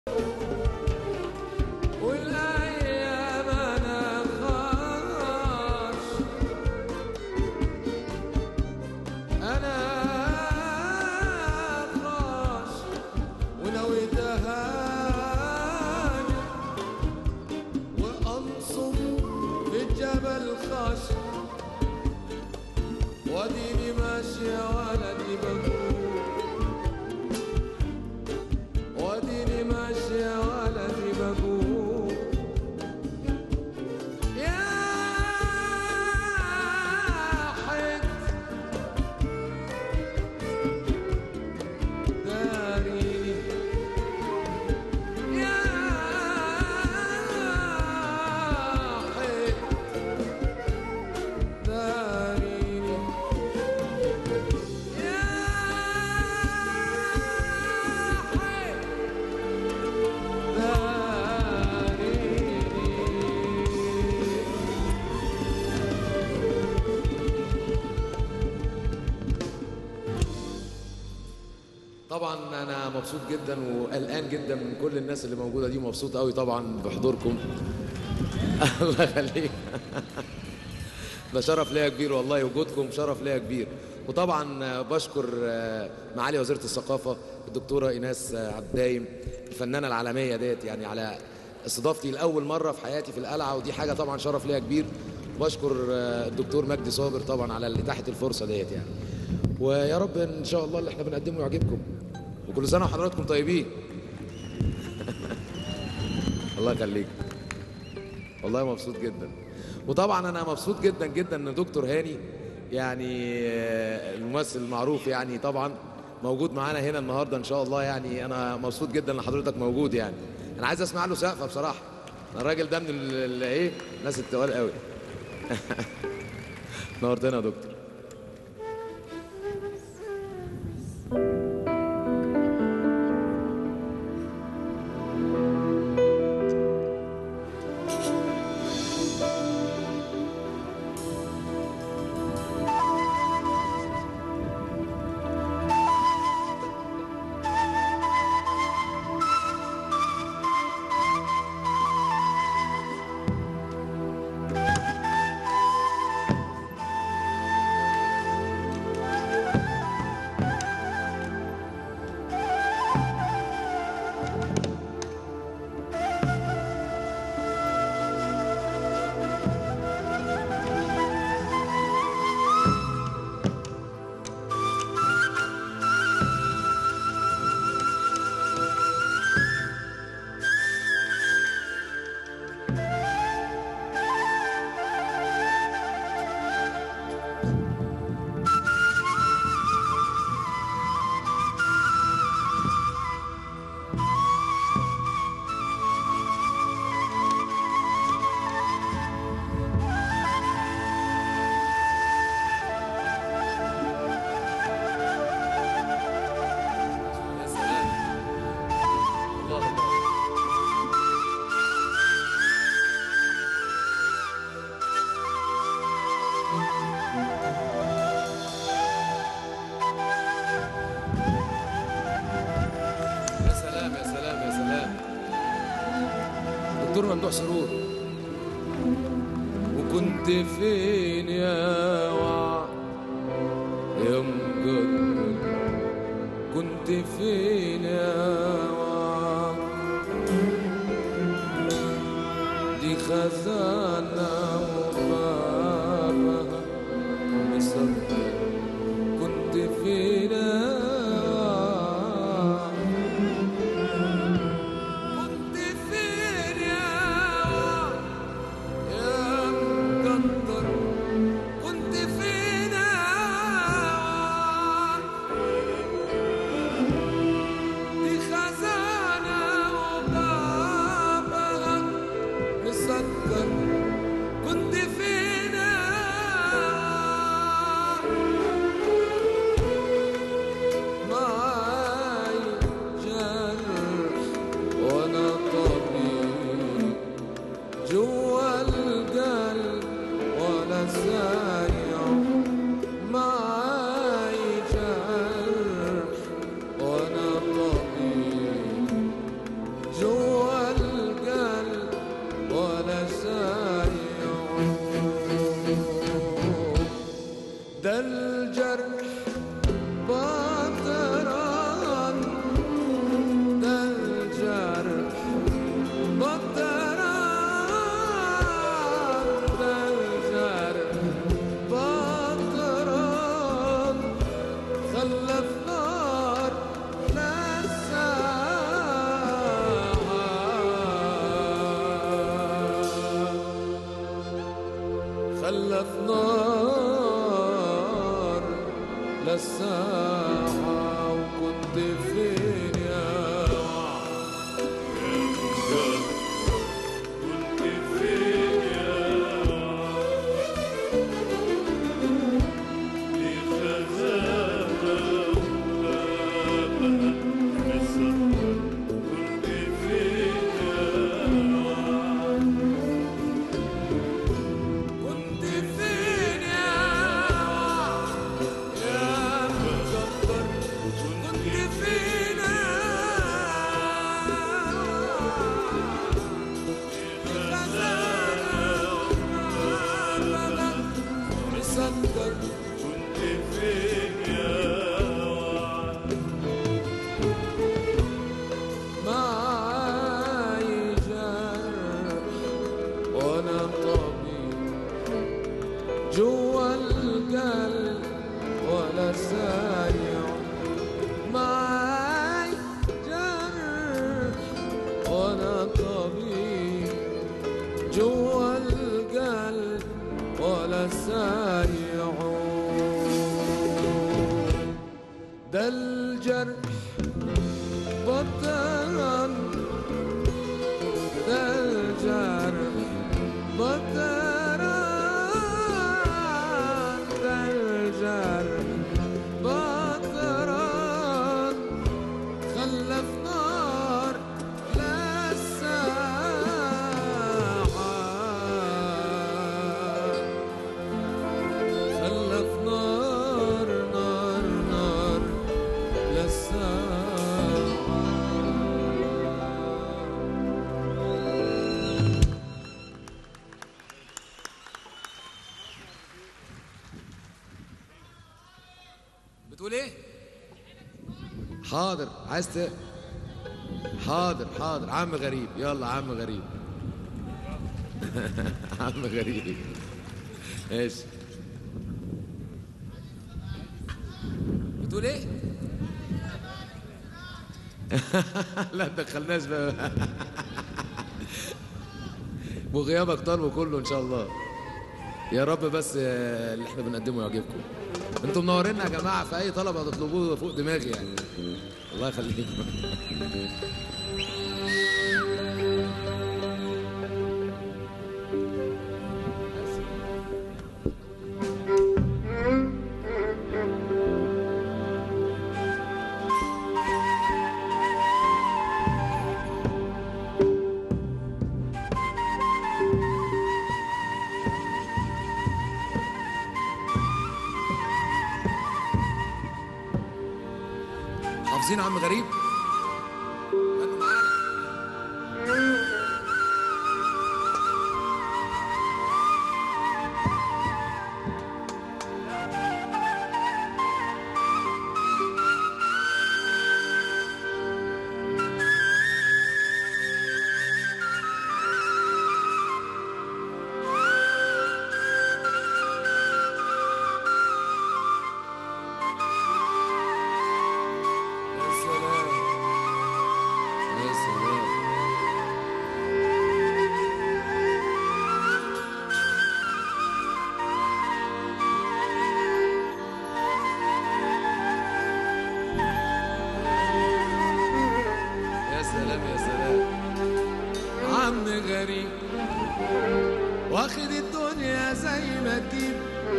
والايام انا خاش انا خاش ونويت اهاجر وانصب في الجبل خاش واديني ماشي يا ولدي بقول واديني ماشي يا ولدي بقول يا حد داري يا حد داري يا حد داري طبعا انا مبسوط جدا وقلقان جدا من كل الناس اللي موجوده دي ومبسوط قوي طبعا بحضوركم الله يخليك ده شرف ليا كبير والله وجودكم شرف ليا كبير وطبعا بشكر معالي وزيره الثقافه الدكتوره ايناس عبد الدايم الفنانه العالميه ديت يعني على استضافتي لاول مره في حياتي في القلعه ودي حاجه طبعا شرف ليا كبير وبشكر الدكتور مجدي صابر طبعا على اتاحه الفرصه ديت يعني ويا رب ان شاء الله اللي احنا بنقدمه يعجبكم وكل سنه وحضراتكم طيبين الله يخليك والله مبسوط جدا وطبعا انا مبسوط جدا جدا ان دكتور هاني يعني آه، الممثل المعروف يعني طبعا موجود معانا هنا النهارده ان شاء الله يعني انا مبسوط جدا ان حضرتك موجود يعني انا عايز اسمع له سقفه بصراحه الراجل ده من ال- ال- ايه الناس التقال قوي نورتنا يا دكتور يا سلام الله الله يا سلام يا سلام يا سلام دكتور ممدوح سرور وكنت فين يا وعد يا مجدد كنت فين يا وعد دي خزانة مبابة مصدق كنت فين يا وعد كنت فين يا وعد يا مقدر كنت فين يا وعد دي خزانة وبابها مسكر كنت فين معاي جرح وانا طبيب جوا القلب وانا سايع معاي جرح وانا طبيب خلى في نار للساعة وكنت فين يا وعد كنت فين يا وعد يا مكبر كنت فين يا وعد مسكر معاي جرح وانا طبيب جوا القلب ولا سايع معاي جرح وانا طبيب جوا القلب ولا سايع ده الجرح بطل ده الجرح بطل ده الجرح بطل خلف نار للساعة خلف نار نار نار للساعة بتقول ايه؟ حاضر عايز ت... حاضر حاضر عم غريب يلا عم غريب عم غريب ايش بتقول ايه؟ لا تدخلناش بقى وغيابك طالبه كله ان شاء الله يا رب بس آه، اللي احنا بنقدمه يعجبكم انتوا منورينا يا جماعه في اي طلب هتطلبوه فوق دماغي يعني الله يخليكم حافظين عم غريب غنوا معانا يا سلام يا سلام يا سلام يا سلام عم غريب واخد الدنيا زي ما تجيب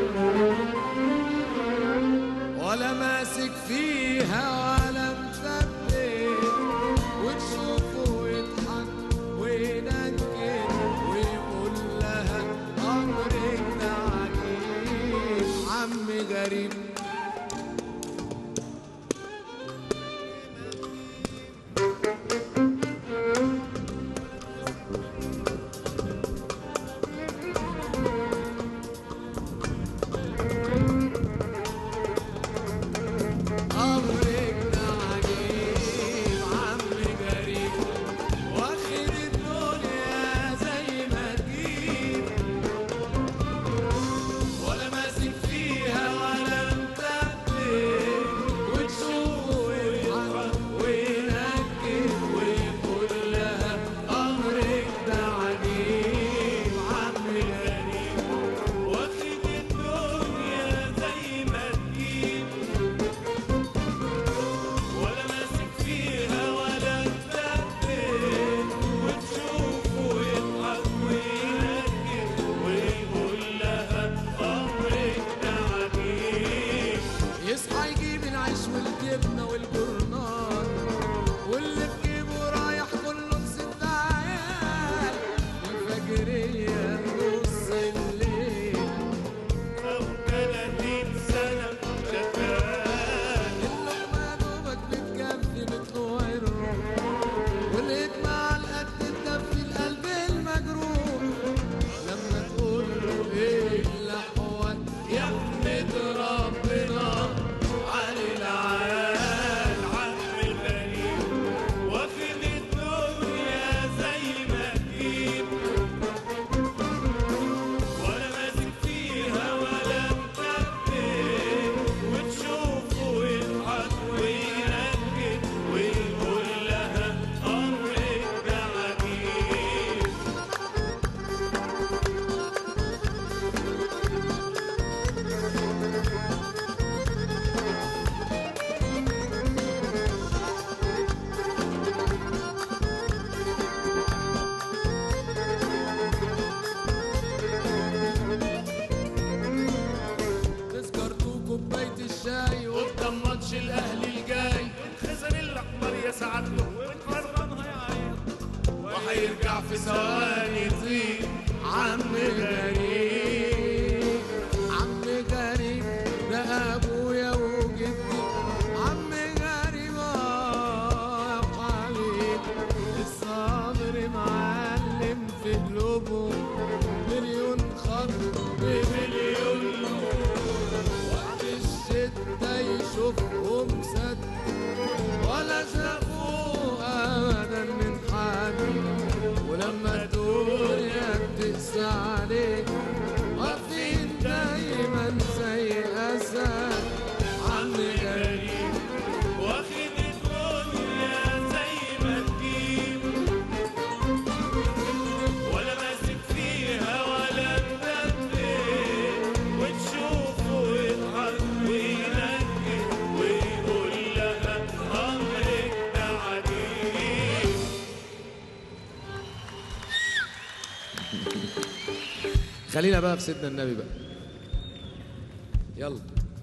ولا ماسك فيها ولا مثبت وتشوفه يضحك وينكد ويقول لها امرك ده عجيب عم غريب امرك ده وهيرجع في ثواني طيب عم غريب عم غريب ده ابويا وجدي عم غريب آه يا حبيب الصبر معلم في قلوبهم مليون خط بمليون وقت الشدة يشوفهم سد ولا شافوه ابدا من حد ولما الدنيا بتقسى عليك واقفين دايما زي اسد عم غريب واخد الدنيا زي ما تجيب ولا ماسك فيها ولا مدبر وتشوفه يضحك وينكر ويقول لها امرك ده عجيب خلينا بقى في سيدنا النبي بقى يلا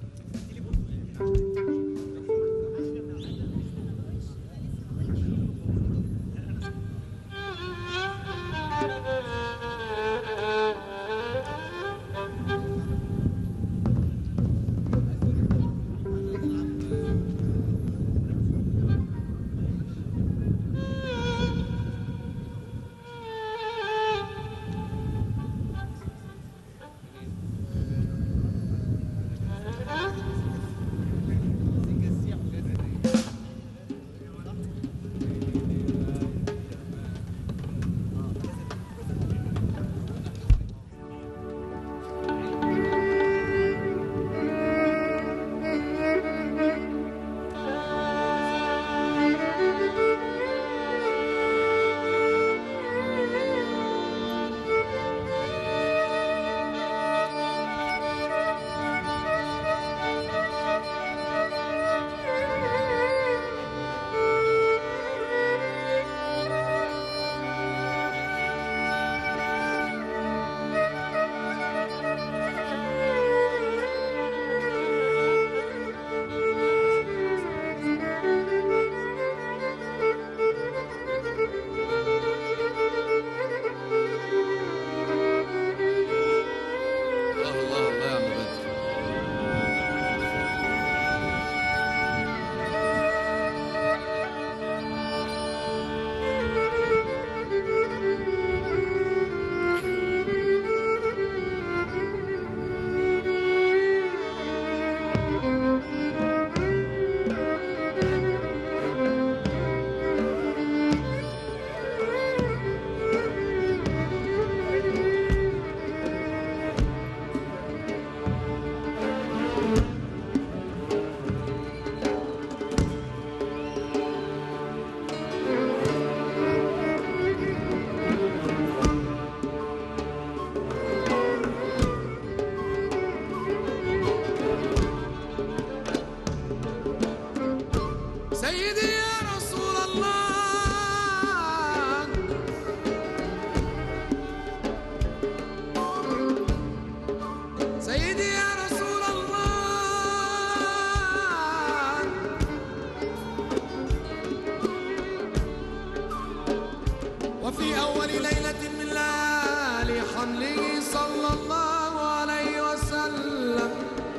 الله الله الله يا عم بدر سيدي يا رسول الله سيدي يا رسول الله وفي أول ليلة من ليالي حمله صلى الله عليه وسلم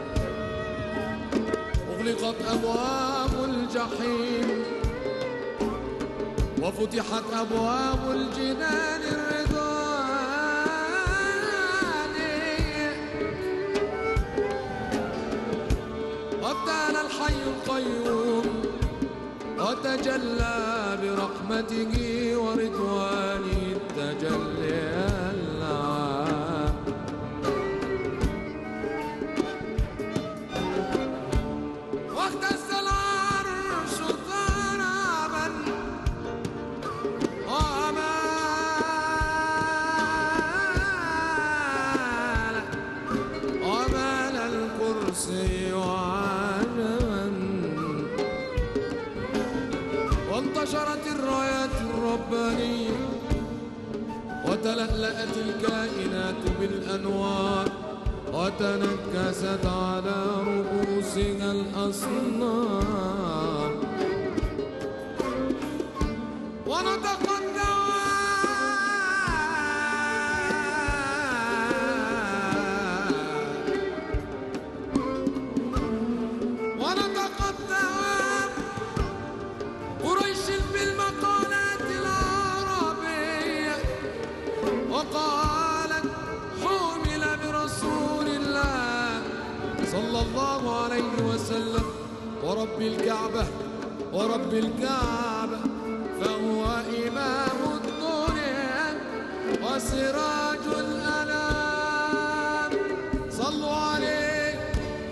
أغلقت أبواب الجحيم وفتحت أبواب الجنان الرضوانية وابتال الحي القيوم وتجلى برحمته ورضوانه التجلي العام واهتز العرش ضربا ومال ومال الكرسي عجبا وانتشرت الرايات الربانية وتلألأت الكائنات بالأنوار وتنكست على رؤوسها الأصنام ونطق الدواب وقالت حمل برسول الله صلى الله عليه وسلم ورب الكعبة ورب الكعبة فهو إمام الدنيا وسراج الأنام صلوا عليه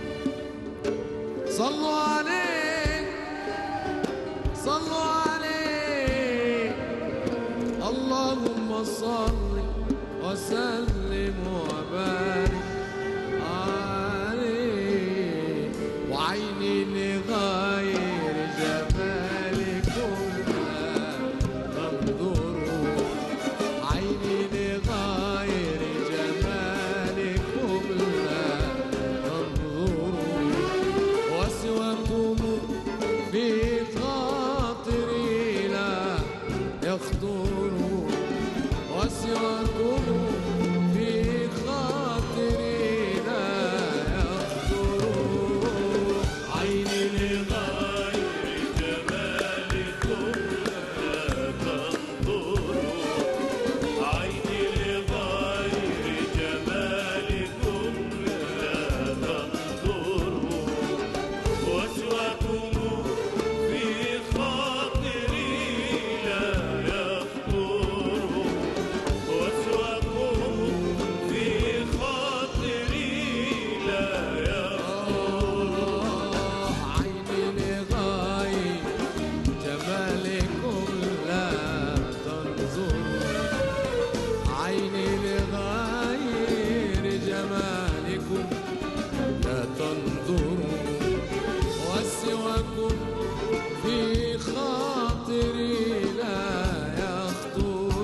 صلوا عليه صلوا عليه اللهم صل وسلم وبارك عليه وعيني لغير جمالكم لا تنظروا عيني لغير جمالكم لا تنظروا وسواكم في خاطري لا يخطر وسواكم في خاطري لا يخطر عيني لغير جمالكم لا تنظروا عيني لغير جمالكم لا تنظروا وسواكم في خاطري لا يخطر وسواكم في خاطري لا يخطر عيني لغاية جمالكم لا تنظر عيني لغير جمالكم لا تنظر وسواكم في خاطري لا يخطر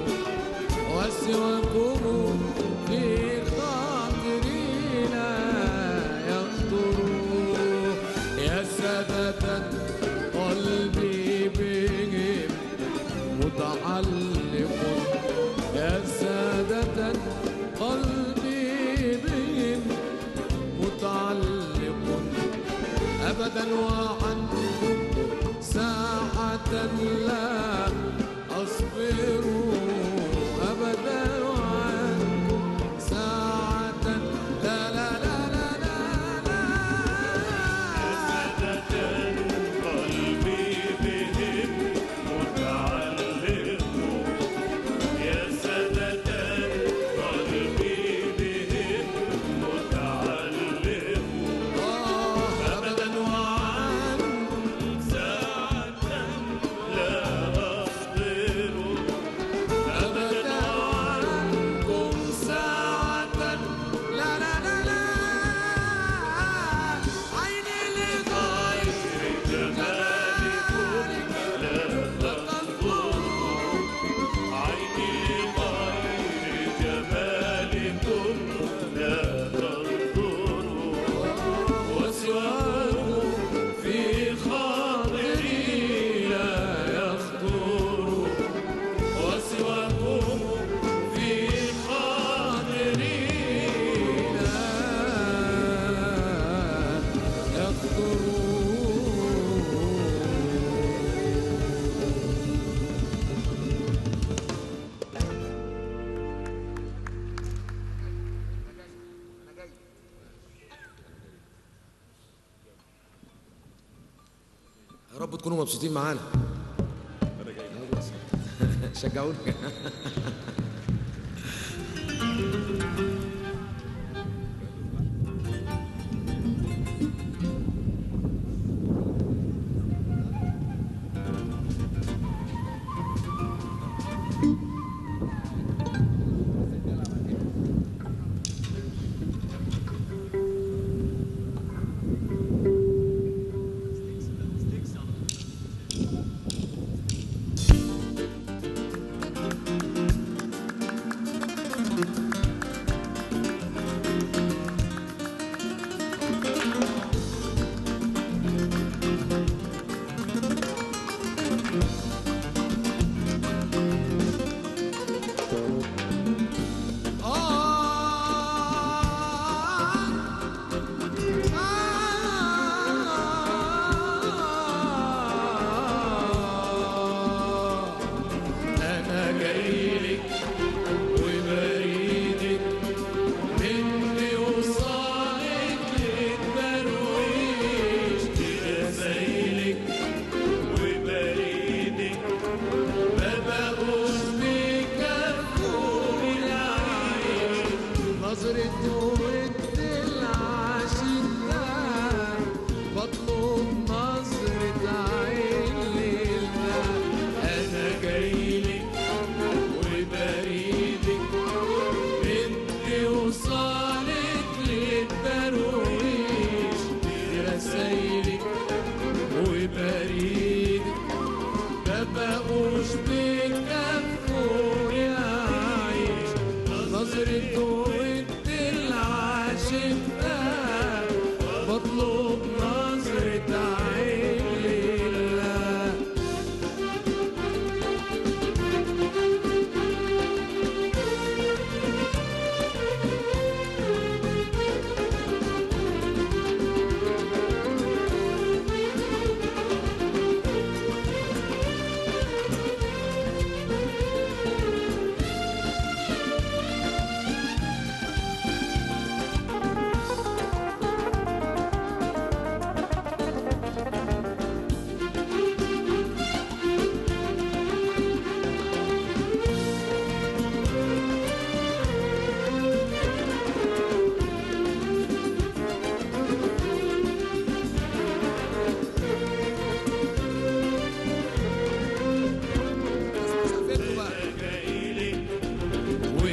وسواكم في خاطري لا يخطر يا سادة قلبي بهم متعلق يا سادة قلبي بهم متعلق أبدا وعنكم ساعة لا أصبر أبدا وعنكم ساعة لا لا لا لا لا, لا قلبي بهم متعلق يا سادة قلبي بهم متعلق أبدا وعنكم ساعة لا أصبر أبدا وعنكم ساعة لا لا لا لا عيني لغير جمالكم لا تنظر عيني غير جمالكم لا تنظر وسواكم في خاطري لا يخطر وسواكم في خاطري لا يخطر يا رب تكونوا مبسوطين معانا شجعوني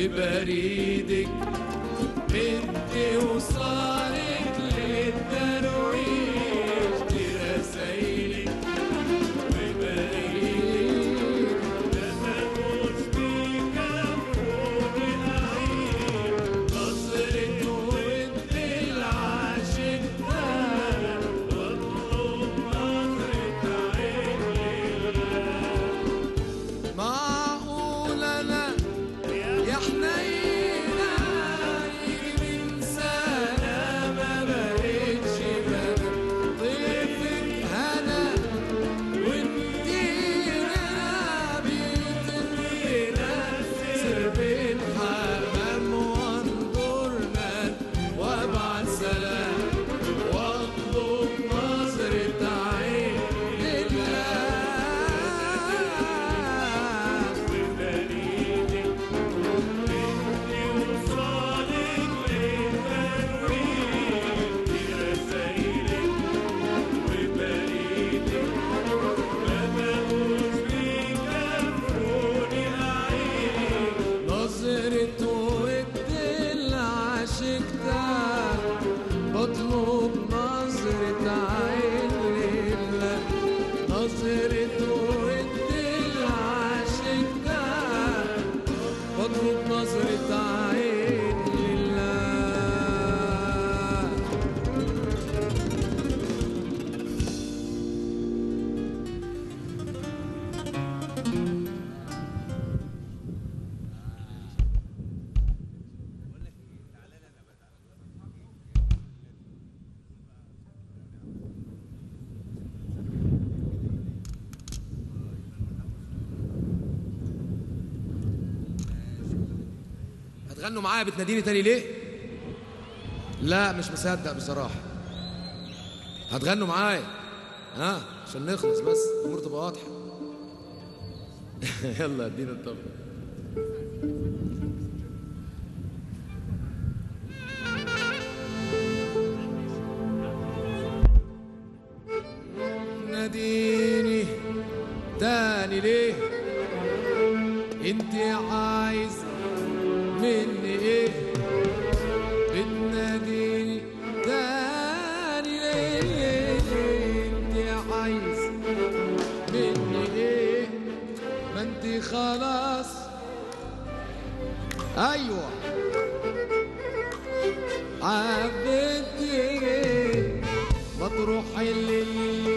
وبريدك انت وصالك للدرويش دي رسايلك وبريدك لما اموت بيك افوق العين نظرة ود العاشق ده واطلب نظرة عين معقول انا يا حنينة يجي من سنة ما بقتش بنا ضيفك هنا وندينا بيطرينا سرب الحمام وانظرنا وابعت سلام واطلب نظرة عين لله نظرة ود العاشق ده بطلب نظرة عين لله نظرة ود العاشق ده بطلب نظرة عين لله هتغنوا معايا بتناديني تاني ليه؟ لا مش مصدق بصراحة هتغنوا معايا ها عشان نخلص بس الأمور تبقى واضحة يلا ادينا الطبق ناديني تاني ليه انت عايز مني ايه بتناديني تاني ليه انت عايز مني ايه ما انت خلاص ايوه عبدتي ما تروح اللي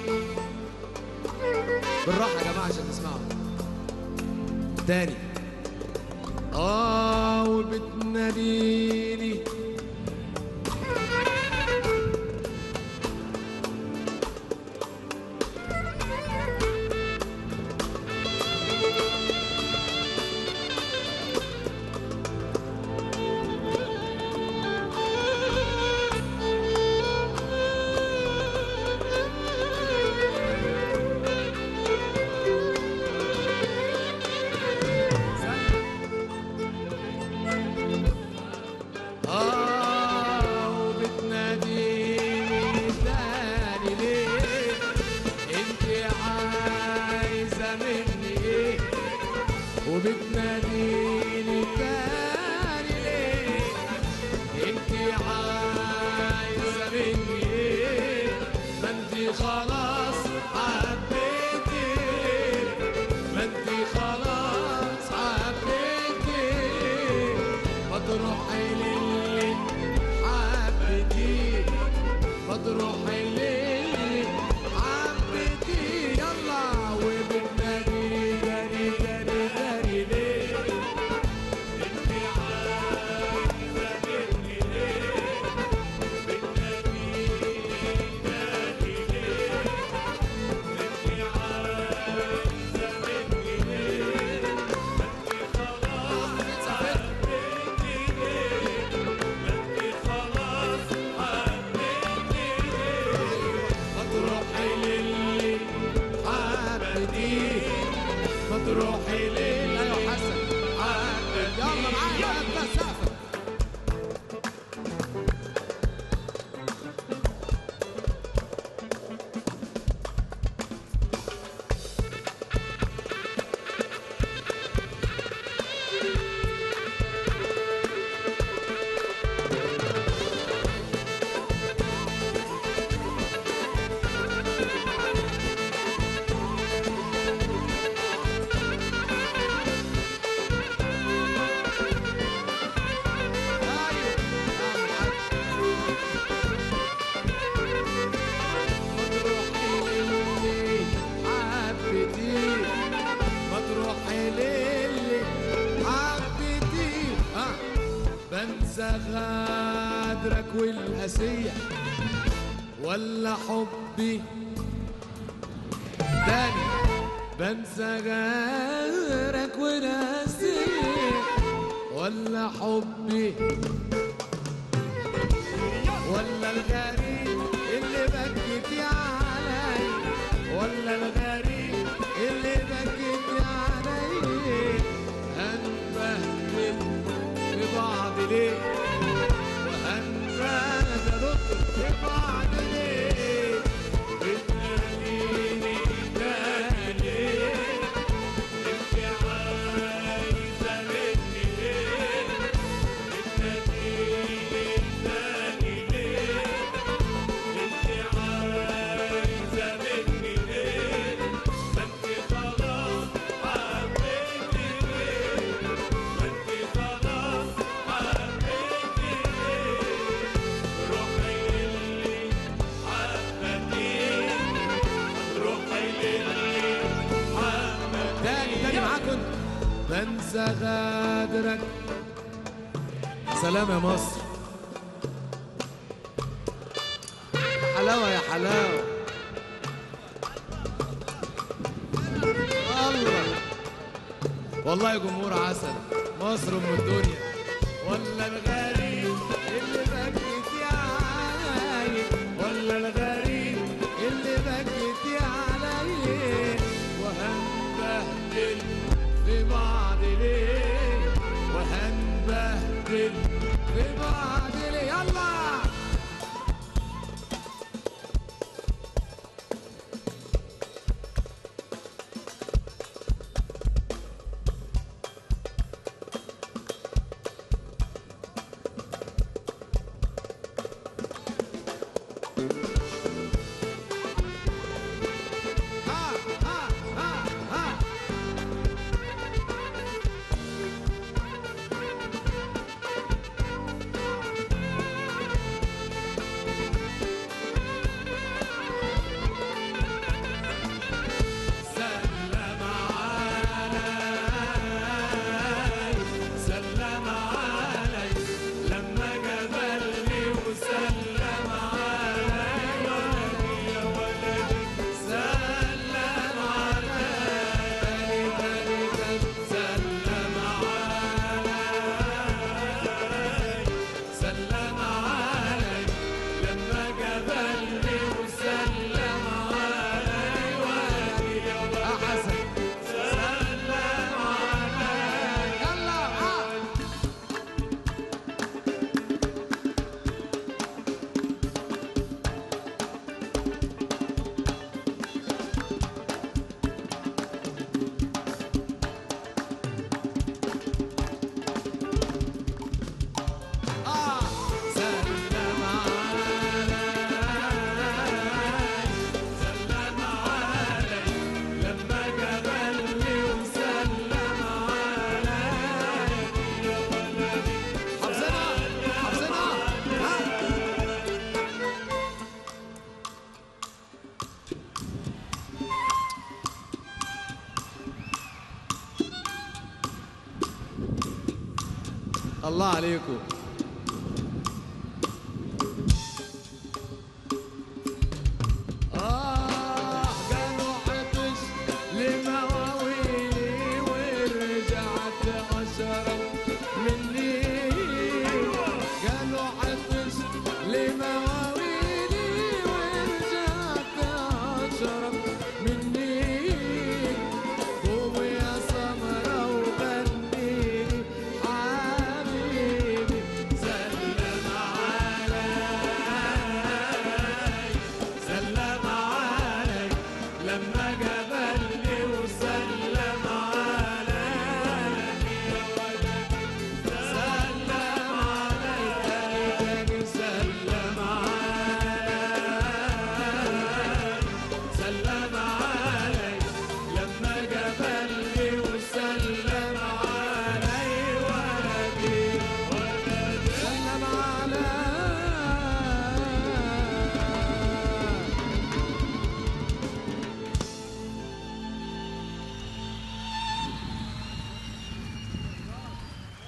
بالراحه يا جماعه عشان تسمعوا تاني اه وبتناديني آه وبتناديني تاني ليه انت عايزة مني ايه وبتناديني تاني ليه انت عايزة مني ايه ما انت خلاص حبيتي ما انت خلاص حبيتي ما تروحي للي حبيتي ما تروحي للي حبيتي يلا وبتنادي داري داري داري ليه انت عايزة مني ليه بتنادي داري ليه بنسى غدرك والقاسية ولا حبي تاني بنسى غدرك والقاسية ولا حبي ولا الغريب اللي بكيت علي ولا الغريب اللي بكيت علي هنبهدل في بعض ليه وهنبهدل في بعض ليه بتناديني تاني ليه انت عايزة مني ليه بتناديني تاني ليه انت عايزة مني ليه ما انت خلاص حبيتي ليه ما انت خلاص حبيتي ليه روحي للي حبتيه روحي للي حبتيه تاني تاني معاكم بنسى غادرك سلام يا مصر حلاوة يا حلاوة الله والله يا جمهور عسل مصر ام الدنيا ولا الغريب اللي بكيت يا علي ولا الغريب اللي بكيت يا علي وهنبهدل في بعض ليه وهنبهدل في بعض ليه يلا ها ها ها ها سلم علي سلم علي لما جبلني وسلم علي يا ولدي سلم علي سلم علي سلم علي لما جبلني وسلم علي ولدي يا حسن سلم علي يلا آه. آه. سلم علي سلم علي لما جبلني وسلم علي يا ولدي حافظينها حافظينها ها الله عليكم آه كانوا عطش لمواويلي ورجعت أشرب مني كانوا عطش لمواويلي ورجعت أشرب مني قوم يا سمرة وغنيلي حبيبي سلم علي سلم علي لما جبلني وسلم علي يا ولدي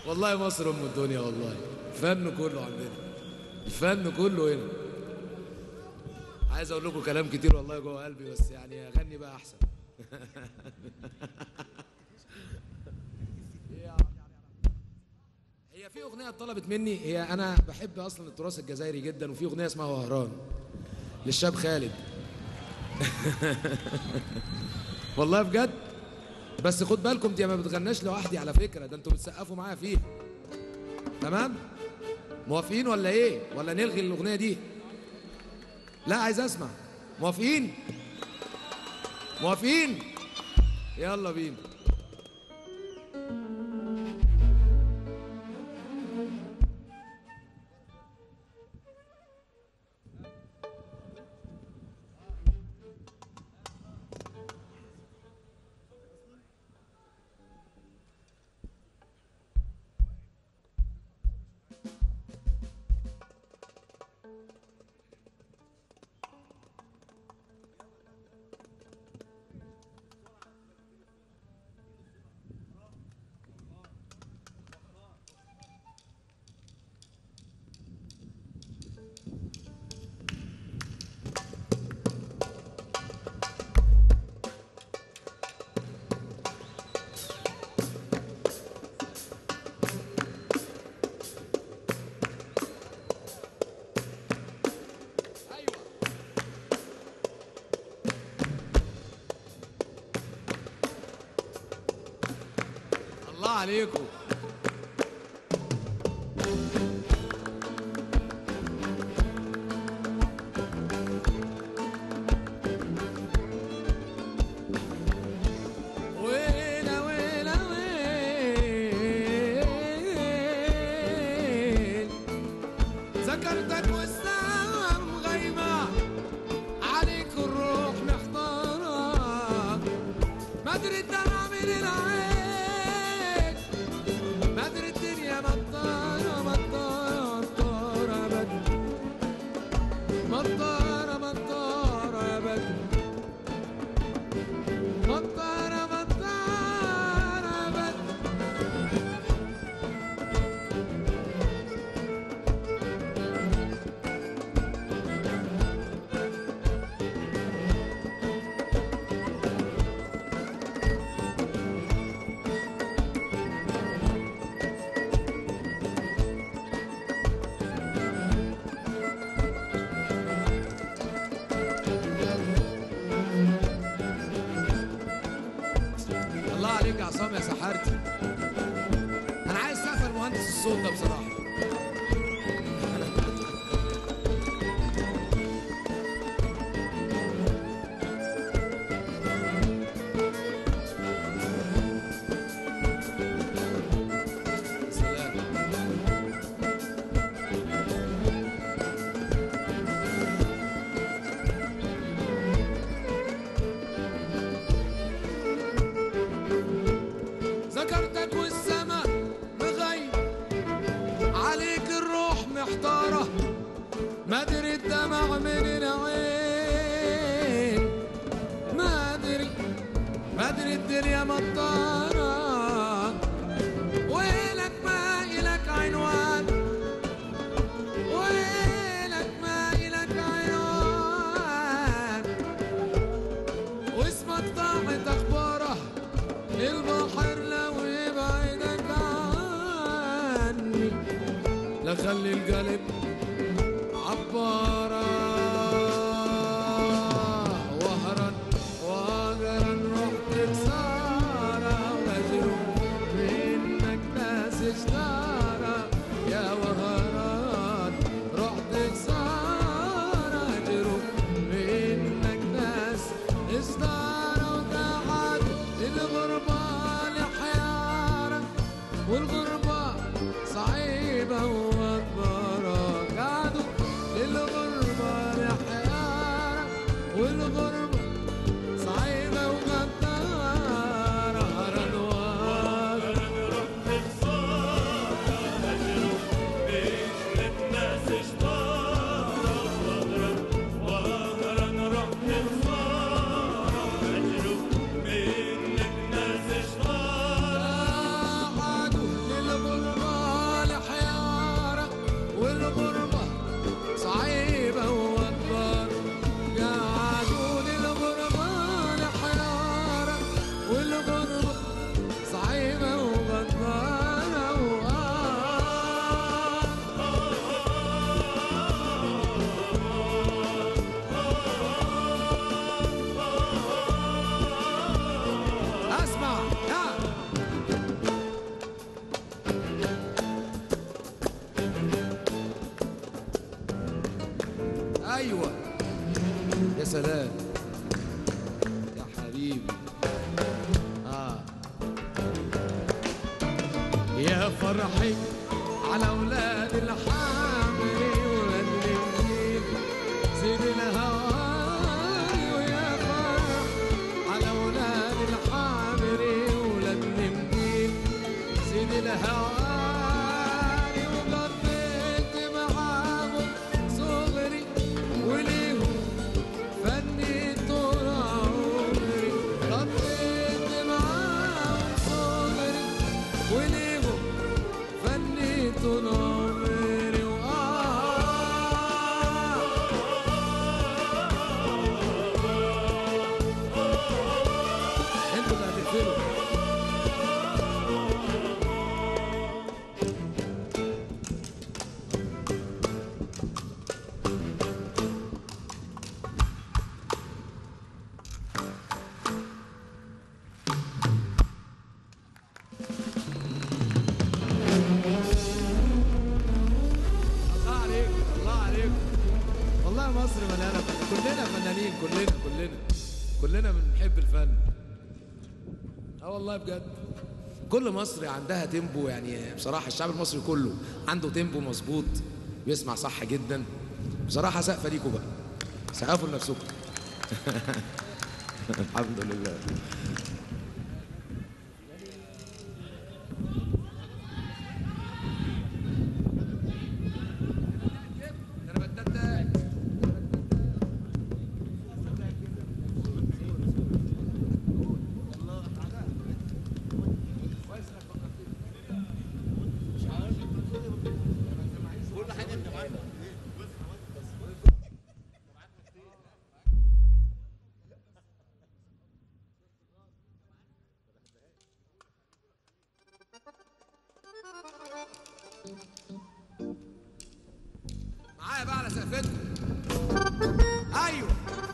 والله مصر ام الدنيا والله الفن كله عندنا الفن كله هنا عايز اقول لكم كلام كتير والله جوه قلبي بس يعني اغني بقى احسن هي في اغنيه طلبت مني هي انا بحب اصلا التراث الجزائري جدا وفي اغنيه اسمها وهران للشاب خالد والله بجد بس خد بالكم دي ما بتغناش لوحدي على فكره ده انتوا بتسقفوا معايا فيها تمام موافقين ولا ايه ولا نلغي الاغنيه دي لا عايز اسمع موافقين موافقين يلا بينا الله عليكم ويلا ويلا ويل ذكرتك والسلام غيمة عليك الروح محضرة ما ادري الدمع من العين ما ادري الدنيا مطارة مطارة مطارة يا بدر مطارة مطارة يا بدر مطارة مطارة يا بدر الله عليك يا عصام يا سحرتي انا عايز سقف المهندس الصوت ده بصراحه سلام ذكرتك والسماء مغيب عليك الروح محتارة ما ادري الدمع من العين ما ادري ما ادري الدنيا مطارة ويلك ما إلك عنوان ويلك ما إلك عنوان واسمك ضاعت أخباره البحر لو يبعدك عني لخلي القلب عبارة وهرا وهرا رحت خسارة وأجرب منك ناس اشتارة يا وهران رحت خسارة أجرب منك ناس اشتارة وتعب الغربة لحيارة والغربة صعيبة وغدارة قعدوا للغربة لحيارة والغربة صعيبة وغدارة هرنوار قعدوا سلام يا حبيبي اه يا فرحي على اولاد الحامل ولاد النيل زين الهواي ويا فرح على اولاد الحامل ولاد النيل زين الهواي وقضيت معاهم صغري وليهم فني طول عمري قضيت معاهم صغري وليهم فني طول عمري وآه انتوا اللي هتقفلوا الله عليك الله عليك والله مصر مليانه فن كلنا فنانين كلنا كلنا كلنا بنحب الفن اه والله بجد كل مصر عندها تيمبو يعني بصراحة الشعب المصري كله عنده تيمبو مظبوط بيسمع صح جدا بصراحة سقفة ليكوا بقى سقفوا لنفسكم الحمد لله معايا بقى على سقفتكم ايوه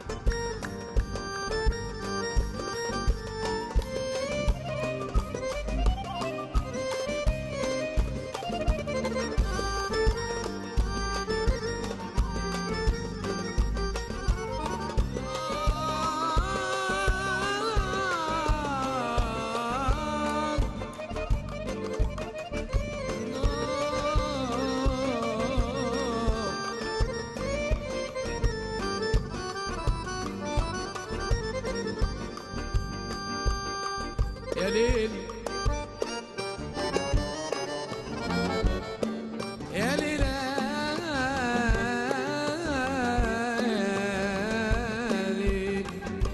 يا ليل يا ليل يا ليل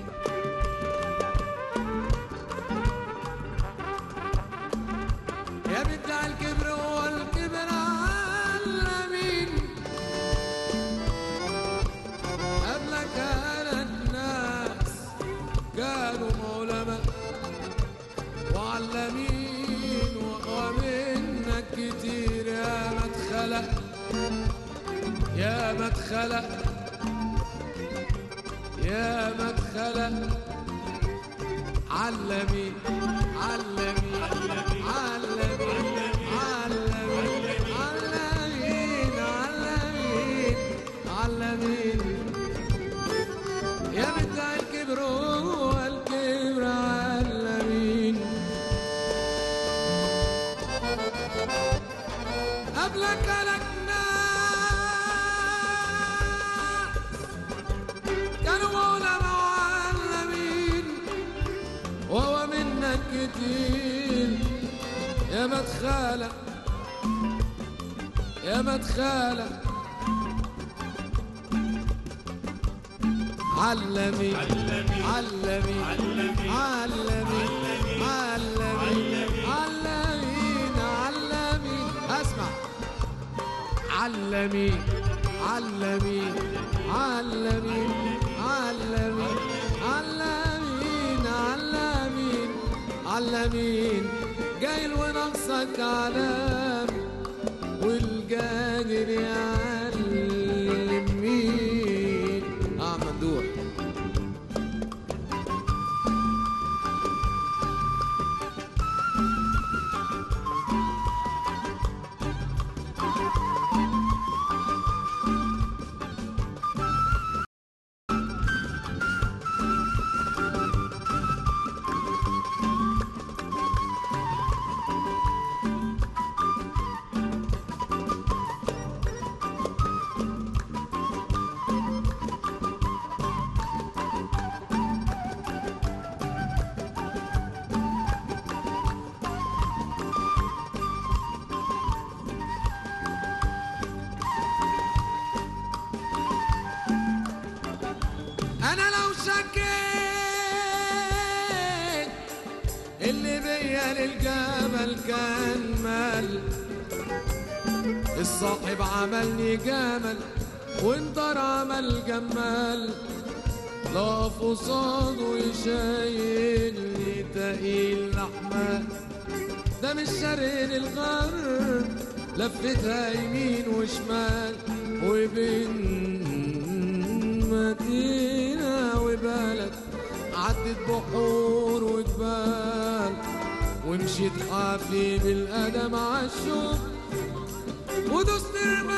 يا بتاع الكبر والكبر على مين قبلك على الناس كانوا علماء وعلمين ومنك كتير يا ما اتخلق يا ما اتخلق يا ما اتخلق علمي علمي علمي علمي علمين علمين علمين يا بتاع الكبر والكبر علمين قبلك لك ناس كانوا علماء وعلمين وهو منك كتير يا ما اتخالق يا ما اتخالق علمي علمي علمي علمي علمي علمين علمين اسمع علمي علمي علمي علمي علمين علمين علمين جاي ونقصك علام والجاجر يعلم مين اه ممدوح الجبل كان مال الصاحب عملني جمل وانطر عمل جمال لاقف قصاده يشايلني تقيل لحمة ده مش شرق للغرب لفتها يمين وشمال وبين مدينة وبلد عدت بحور وجبال ومشيت حافي بالقدم عالشوق ودوست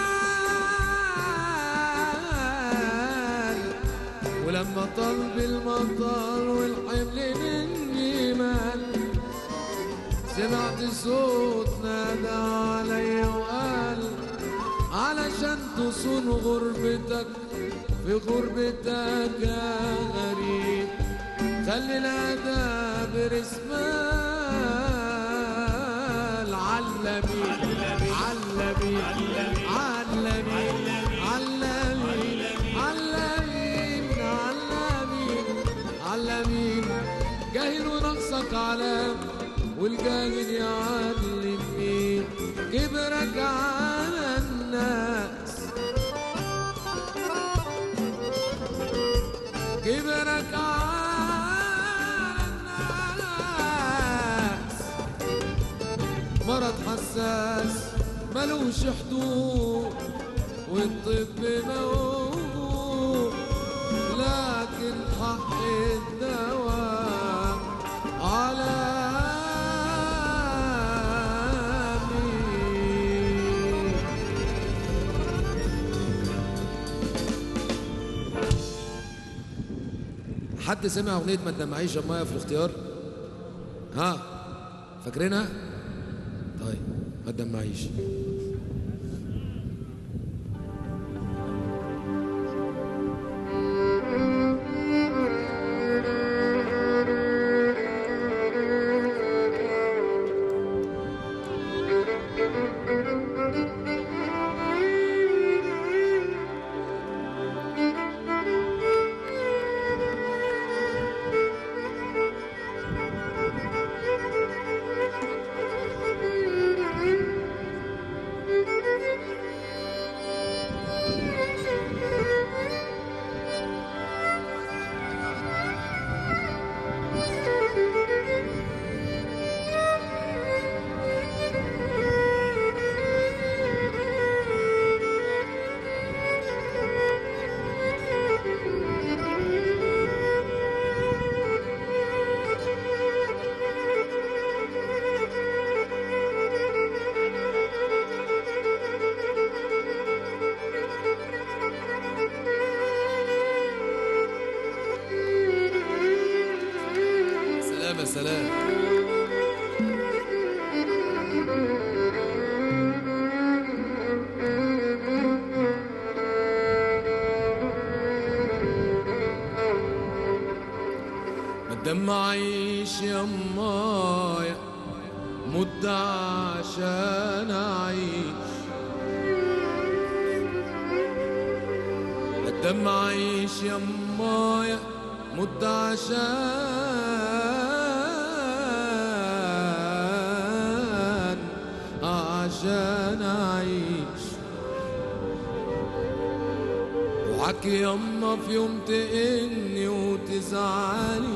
رمال ولما طل بالمطر والحمل مني مال سمعت صوت نادى علي وقال علشان تصون غربتك في غربتك يا غريب خلي الاداب رسمال علمي علمي علمي علمي علمين علمين علمين جاهل ونقصك علام والجاهل يعلم مين كبرك على الناس كبرك على الناس مرض حساس ملوش حدود والطب موجود لكن حق الدواء على مين حد سمع اغنيه ما تدمعيش المايه في الاختيار ها فاكرينها طيب ما تدمعيش سلام يا سلام ما تدمعيش يا مايا مد عشان اعيش ما تدمعيش يا مايا مد عشان عشان اعيش اوعك يما في يوم تقني وتزعلي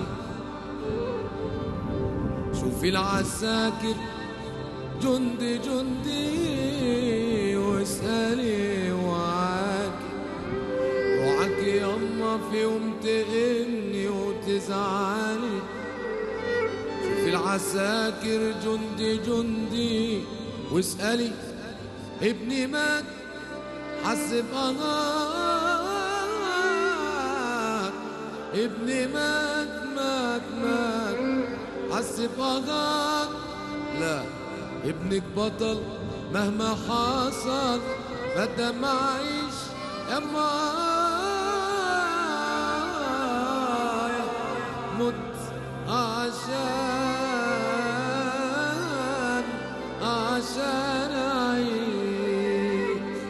شوفي العساكر جندي جندي واسألي وعاكي اوعك يما في يوم تقني وتزعلي شوفي العساكر جندي جندي واسألي ابني مات حسب أغار ابني مات مات مات حسب أغار لا ابنك بطل مهما حصل ما تدمعيش يا مايا مت عشان عشان أعيش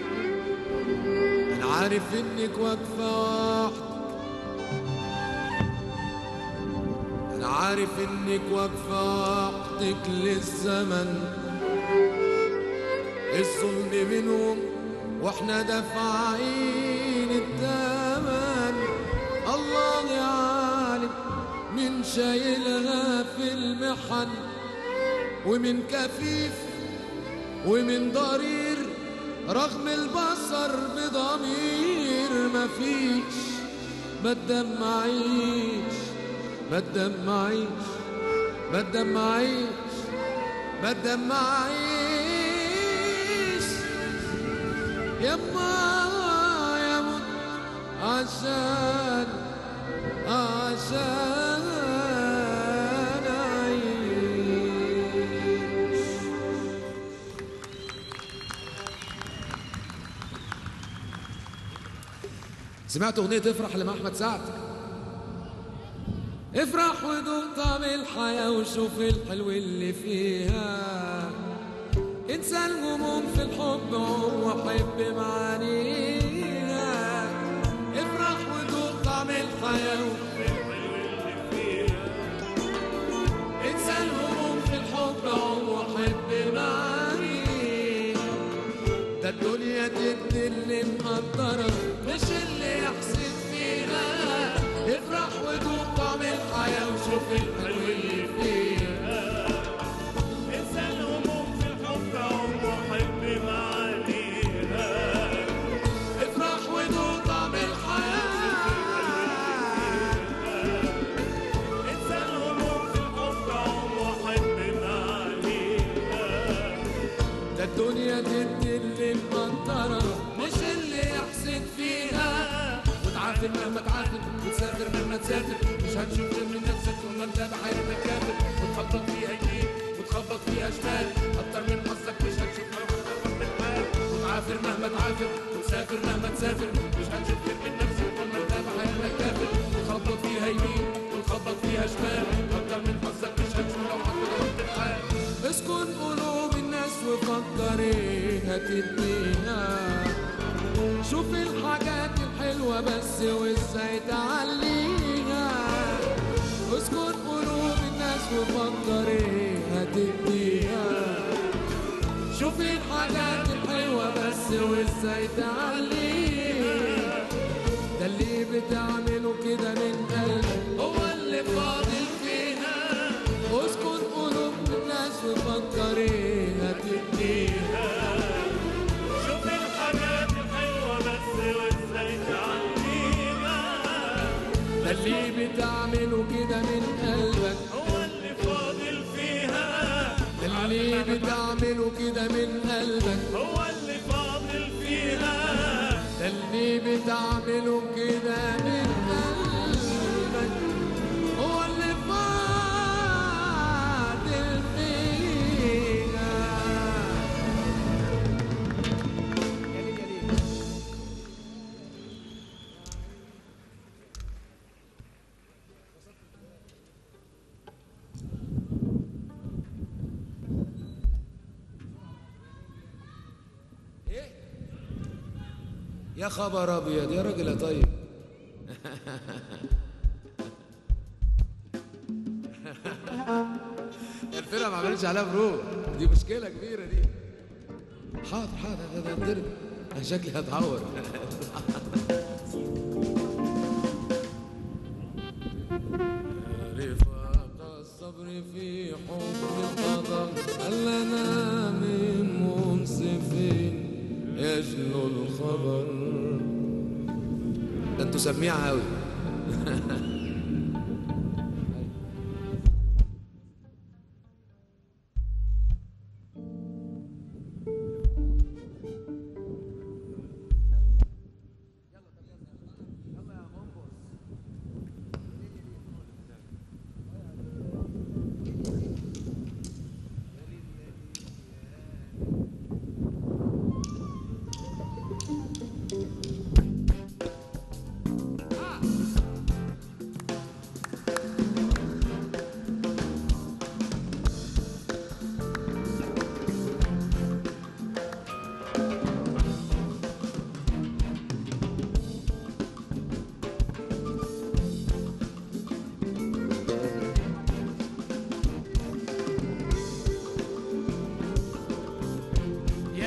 أنا عارف إنك واقفة وحدك أنا عارف عارف انك واقفة وحدك للزمن الظلم منهم واحنا دافعين الثمن الله يعلم من شايلها في المحن ومن كفيف ومن ضرير رغم البصر بضمير مفيش ما تدمعيش ما تدمعيش ما تدمعيش ما تدمعيش يما يا مت عشان عشان أعيش سمعت اغنيه افرح لما احمد سعد افرح ودوق طعم الحياة وشوف الحلو اللي فيها انسى الهموم في الحب هو حب معانيها افرح ودوق طعم الحياة انسى الهموم في الحب هو حب معانيها ده الدنيا تدي اللي مقدرة مش اللي يحسد فيها افرح ودوق طعم الحياة وشوف الحلو اللي فيها انسى الهموم في الحب هو حب معانيها افرح ودوق طعم الحياة انسى الهموم في الحب هو حب معانيها ده الدنيا تدي اللي مقدرة مش اللي يحسد فيها وتعافر مهما تعافر وتسافر مهما تسافر مش هتشوف غير من نفسك طول ما انت بحيرتك كافر وتخبط فيها يمين وتخبط فيها شمال اكتر من حظك مش هتشوف غير وتعافر مهما تعافر وتسافر مهما تسافر مش هتشوف غير من نفسك طول ما انت بحيرتك كافر وتخبط فيها يمين وتخبط فيها شمال اكتر من حظك مش هتشوف لو حد ضربت الحال اسكن قلوب الناس وفكر ايه هتديها شوف الحاجات الحلوة بس وازاي تعليها اسكن قلوب الناس وفكر ايه هتديها شوف الحاجات الحلوة بس وازاي تعليها ده اللي بتعمله كده من قلبك هو اللي فاضل فيها اسكن قلوب الناس وفكر ايه هتديها شوف الحاجات الحلوة بس وازاي تعليها ده اللي بتعمله كده من قلبك هو اللي فاضل فيها ده اللي بتعمله كده من قلبك هو اللي فاضل فيها ده اللي بتعمله كده من قلبك هو اللي فاضل فيها يا خبر ابيض يا راجل يا طيب الفرقه ما عملتش عليها بروف دي مشكله كبيره دي حاضر حاضر ده ده اتضرب انا شكلي هتعور رفاق الصبر في حكم القدر ألا أنا من منصفين يجلو الخبر ده انتوا سميعه قوي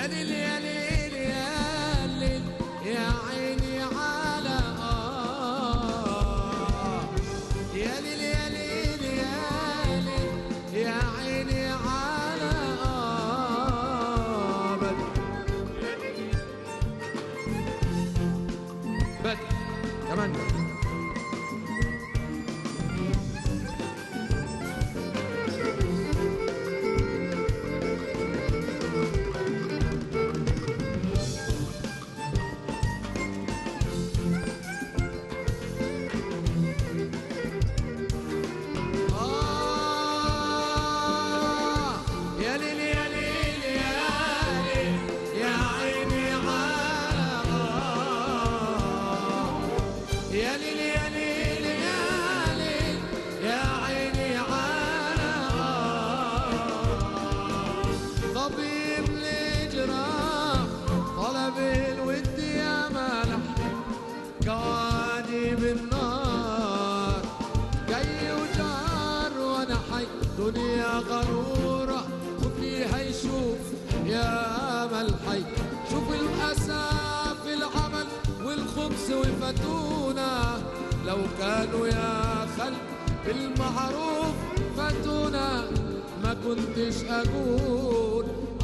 يا ليل يا ليل يا ليل يا عيني على آه يا ليل يا ليل يا ليل يا عيني على آه بدر بدر كمان بدر آه يا ليل يا ليل يا ليل يا عيني على آه يا ليل يا ليل يا ليل يا عيني على آه طبيب الجراح طلب الود يا ملح كواني بالنار جاي وجار وانا حي دنيا غرورة وفيها يشوف يا امل حي شوف الاسى في العمل والخبز والفتونة لو كانوا يا خلق بالمعروف فاتونا ما كنتش اقول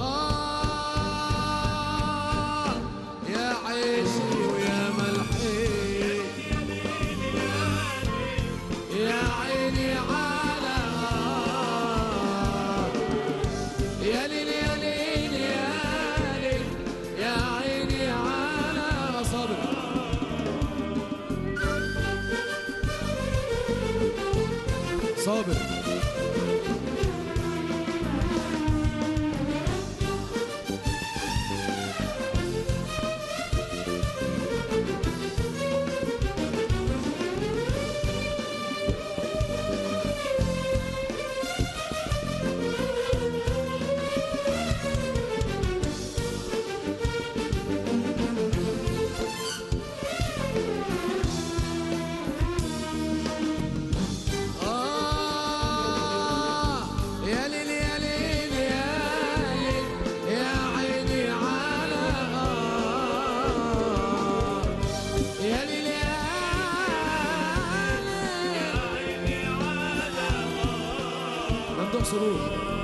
آه يا عيشي ويا ملحي يا عيني على يا ليل يا ليل يا ليل يا عيني على صبر صابر آه يا ليل يا ليل يا ليل يا عيني على آه يا ليل يا ليل ممدوح سرور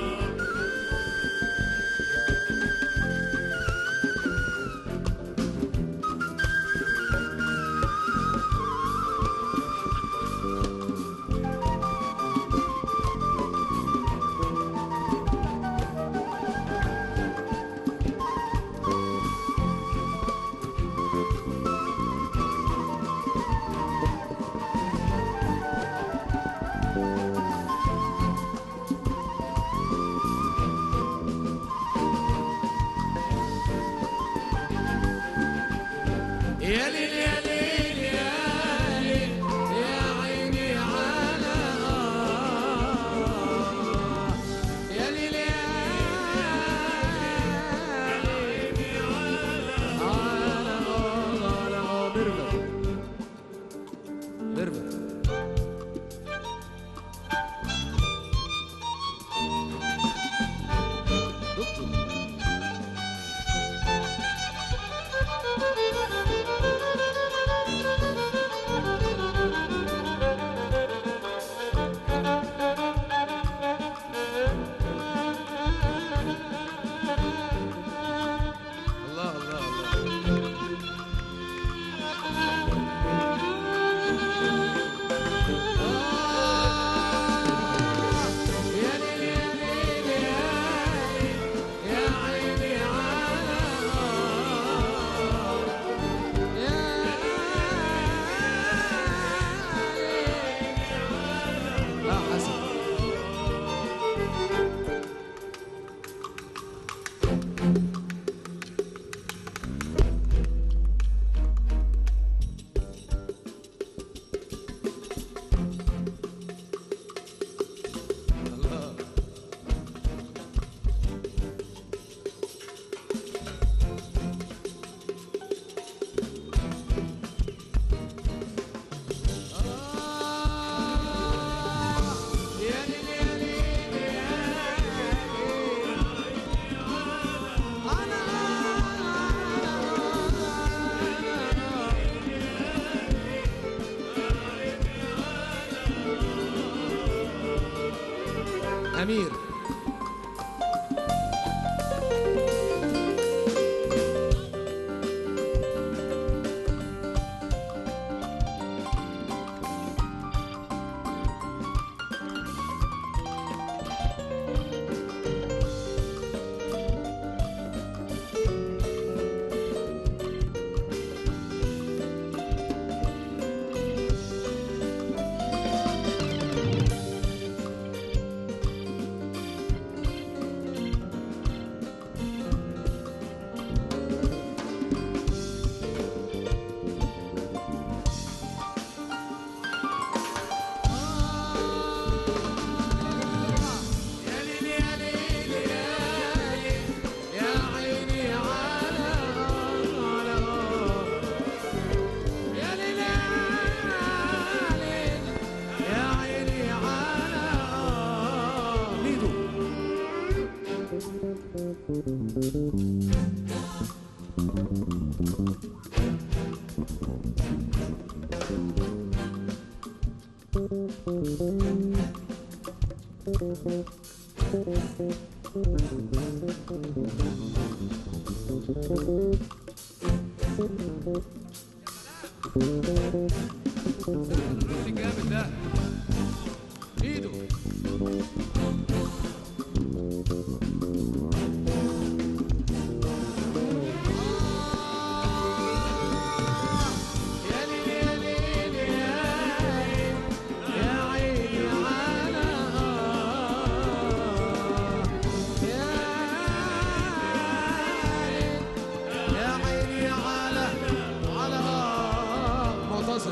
يا ليل يا ليل يا ليل يا عيني على آه يا ليل يا عيني على على آه على آه ميرفت ميرفت دكتور أمير يا ليل يا ليل يا ليل يا عيني على على يا ليل يا ليل يا عيني على ميدو الجامد ده ميدو يا ليل يا ليل يا ليل يا عيني على يا ليل يا عيني على على معتصم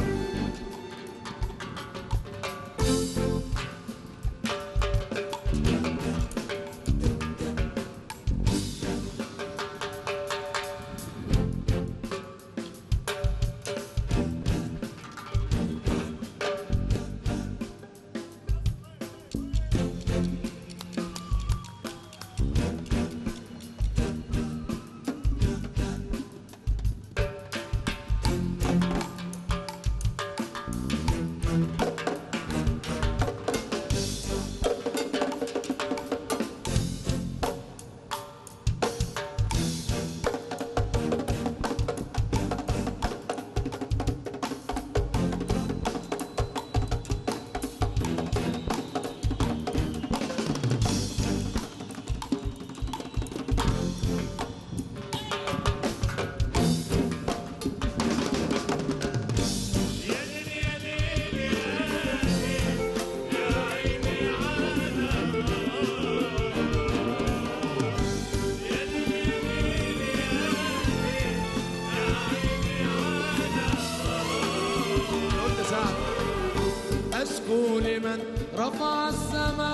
قلت سعد أشكو لمن رفع السماء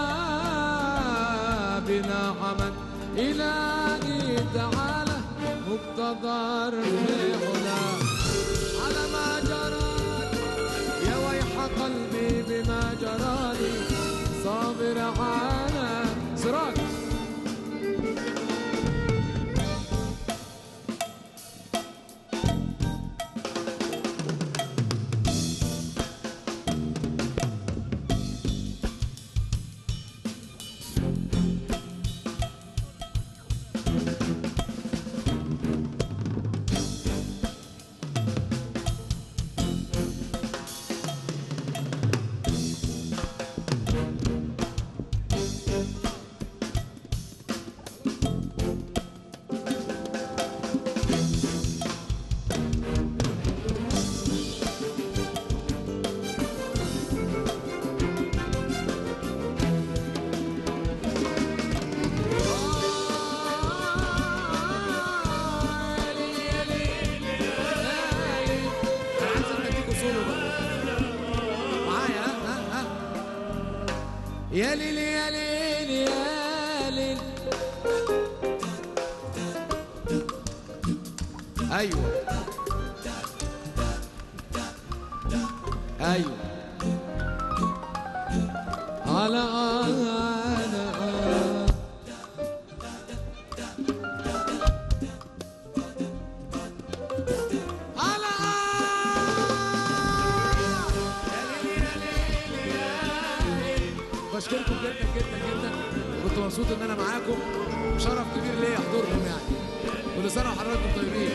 بنعما إلهي تعالى مقتدر بهنا على ما جرى يا ويح قلبي بما جرالي صابر على سراج يا ليل يا ليل يا ليل ايوه ايوه على انا على يا ليل يا ليل يا ليل بشكركم جدا جدا جدا كنت مبسوط ان انا معاكم شرف كبير ليا حضوركم يعني كل سنه وحضراتكم طيبين